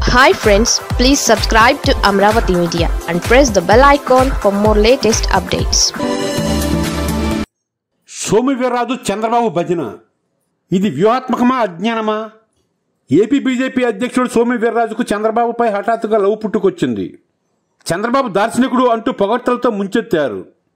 hi friends please subscribe to Amaravati media and press the bell icon for more latest updates Somu Chandrababu భజన ఇది వ్యూహాత్మకమా అజ్ఞానమా AP BJP అధ్యక్షుడు సోము వీర్రాజుకు చంద్రబాబుపై హఠాత్తుగా love పుట్టుకొచ్చింది Chandrababu దార్శనికుడు అంటూ పొగడ్తలతో ముంచెత్తారు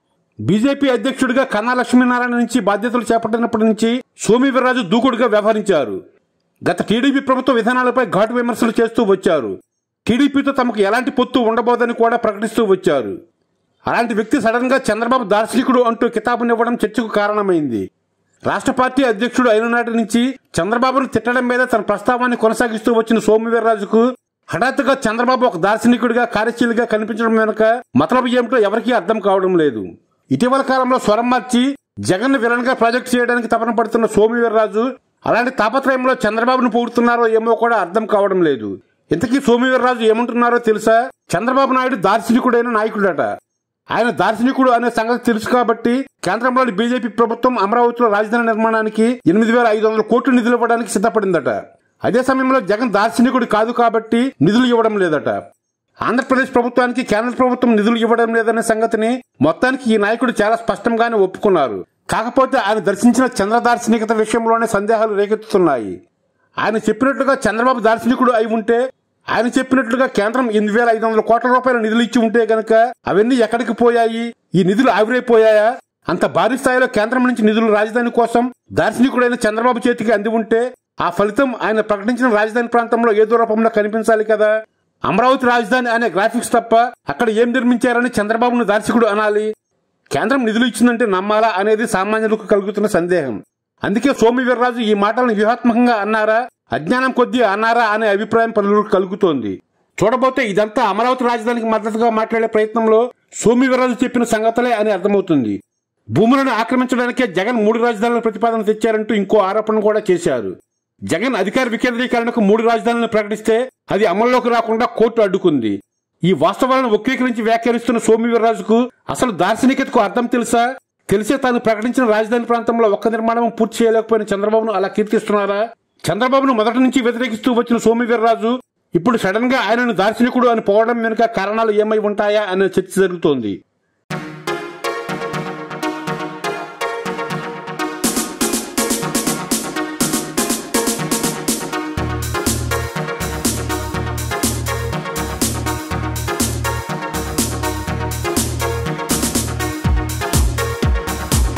బీజేపీ అధ్యక్షుడిగా కన్నా లక్ష్మీనారాయణ నుంచి బాధ్యతలు చేపట్టినప్పటి నుంచి సోము వీర్రాజు దూకుడుగా వ్యవహరించారు గత టీడీపీ ప్రభుత్వ విధానాలపై ఘాటు విమర్శలు చేస్తూ వచ్చారు టీడీపీతో తమకు ఎలాంటి పొత్తు ఉండబోదని కూడా ప్రకటిస్తూ వచ్చారు అలాంటి వ్యక్తి సడన్ గా చంద్రబాబు దార్శనికుడు అంటూ కితాబునివ్వడం చర్చకు కారణమైంది రాష్ట్ర పార్టీ అధ్యక్షుడు అయిన నాటి నుంచి చంద్రబాబును తిట్టడం మీద తన ప్రస్తావాన్ని కొనసాగిస్తూ వచ్చిన సోము వీర్రాజుకు హఠాత్తుగా చంద్రబాబు ఒక దార్శనికుడిగా కార్యశీలిగా కనిపించడం వెనుక మతలబు ఏమిటో ఎవరికీ అర్థం కావడం లేదు ఇటీవల కాలంలో స్వరం మార్చి జగన్ విలన్ గా ప్రాజెక్ట్ చేయడానికి తపన పడుతున్న సోము వీర్రాజు అలాంటి తాపత్రయంలో చంద్రబాబును పొగుడుతున్నారో ఏమో కూడా అర్థం కావడం లేదు ఇంతకీ సోము వీర్రాజు ఏమంటున్నారో తెలుసా చంద్రబాబు నాయుడు దార్శనికుడైన నాయకుడట ఆయన దార్శనికుడు అనే సంగతి తెలుసు కాబట్టి కేంద్రంలోని బీజేపీ ప్రభుత్వం అమరావతిలో రాజధాని నిర్మాణానికి ఎనిమిది వేల ఐదు వందల కోట్లు నిధులు ఇవ్వడానికి సిద్ధపడిందట అదే సమయంలో జగన్ దార్శనికుడు కాదు కాబట్టి నిధులు ఇవ్వడం లేదట ఆంధ్రప్రదేశ్ ప్రభుత్వానికి కేంద్ర ప్రభుత్వం నిధులు ఇవ్వడం లేదనే సంగతిని మొత్తానికి ఈ నాయకుడు చాలా స్పష్టంగానే ఒప్పుకున్నారు కాకపోతే ఆయన దర్శించిన చంద్ర దార్శనికత విషయంలోనే సందేహాలు రేకెత్తుతున్నాయి ఆయన చెప్పినట్లుగా చంద్రబాబు దార్శనికుడు అయి ఉంటే ఆయన చెప్పినట్లుగా కేంద్రం ఎనిమిది వేల ఐదు వందల కోట్ల రూపాయల నిధులు ఇచ్చి ఉంటే గనక అవన్నీ ఎక్కడికి పోయాయి ఈ నిధులు ఆవిరైపోయాయా అంత భారీ స్థాయిలో కేంద్రం నుంచి నిధులు రాజధాని కోసం దార్శనికుడైన చంద్రబాబు చేతికి అంది ఉంటే ఆ ఫలితం ఆయన ప్రకటించిన రాజధాని ప్రాంతంలో ఏదో రూపంలో కనిపించాలి కదా అమరావతి రాజధాని అనే గ్రాఫిక్స్ తప్ప అక్కడ ఏం నిర్మించారని చంద్రబాబును దార్శకుడు అనాలి కేంద్రం నిధులు ఇచ్చిందంటే నమ్మాలా అనేది సామాన్యులకు కలుగుతున్న సందేహం అందుకే సోము వీర్రాజు ఈ మాటలను వ్యూహాత్మకంగా అన్నారా అజ్ఞానం కొద్దీ అన్నారా అనే అభిప్రాయం పలువురికి కలుగుతోంది చూడబోతే ఇదంతా అమరావతి రాజధానికి మద్దతుగా మాట్లాడే ప్రయత్నంలో సోము వీర్రాజు చెప్పిన సంగతులే అని అర్థమవుతుంది భూములను ఆక్రమించడానికే జగన్ మూడు రాజధానుల ప్రతిపాదన తెచ్చారంటూ ఇంకో ఆరోపణ కూడా చేశారు జగన్ అధికార వికేంద్రీకరణకు మూడు రాజధానులను ప్రకటిస్తే అది అమల్లోకి రాకుండా కోర్టు అడ్డుకుంది ఈ వాస్తవాలను వక్రీకరించి వ్యాఖ్యానిస్తున్న సోము వీర్రాజుకు అసలు దార్శనికతకు అర్థం తెలుసా తెలిసే తాను ప్రకటించిన రాజధాని ప్రాంతంలో ఒక్క నిర్మాణం పూర్తి చేయలేకపోయిన చంద్రబాబును అలా కీర్తిస్తున్నారా చంద్రబాబును మొదటి నుంచి వ్యతిరేకిస్తూ వచ్చిన సోము వీర్రాజు ఇప్పుడు సడన్ గా ఆయనను దార్శనికుడు అని పోవడం వెనుక కారణాలు ఏమై ఉంటాయా అనే చర్చ జరుగుతోంది